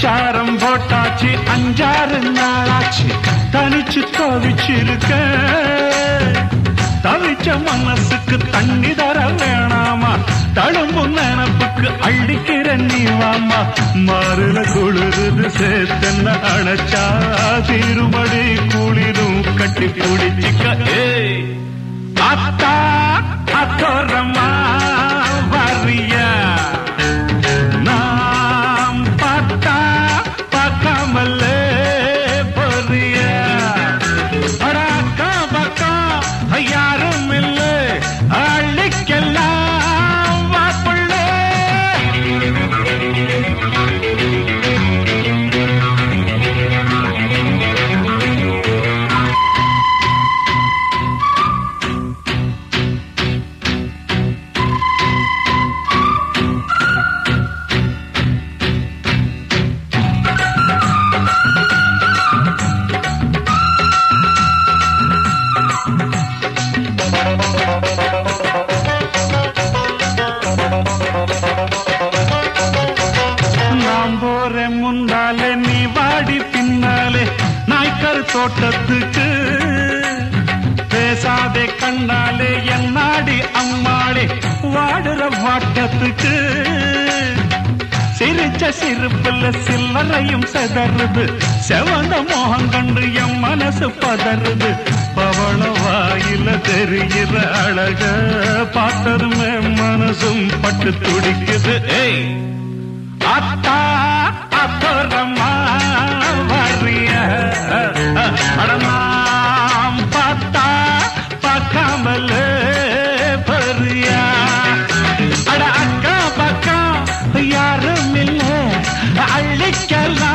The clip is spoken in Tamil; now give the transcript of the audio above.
அச்சாரம் போட்டாச்சு அஞ்சாறு நாளாச்சு தனிச்சு தவிச்சிருக்க தவிச்ச மனசுக்கு தண்ணி தர வேணாமா தழும்பும் நினப்புக்கு அள்ளிக்கிற நீ வாமா மாறுல குளிருது சேத்தன்ன அணைச்சா திருமடி குளிரும் கட்டி பிடிச்சிக்க ஏய் அத்தா அத்தோரமா வரியா நாம் பார்த்தா பார்க்காமலே பொறியா அடாக்கா பக்கா யாரும் இல்லை அள்ளிக்கெல்லாம் வாப்புள்ளே நாம் போறேன் முன்னாலே நீ வாடி பின்னாலே நாய்க்கர் தோட்டத்துக்கு பேசாதே கண்ணாலே என் நாடி அம்மாளே வாடுற வாட்டத்துக்கு சிரிச்ச சிரிப்புல சில்லறையும் செதறுது செவந்த மோகம் கண்டு என் மனசு பதறுது பவள வாயில தெரிகிற அழக பார்த்ததுமே மனசும் பட்டு துடிக்குது ஏய் அத்தா அப்புறமா வரிய அடமாம் பார்த்தா பார்க்காமல பரியா அட அக்கா பக்கம் யாரும் இல்ல அள்ளிக்கலாம்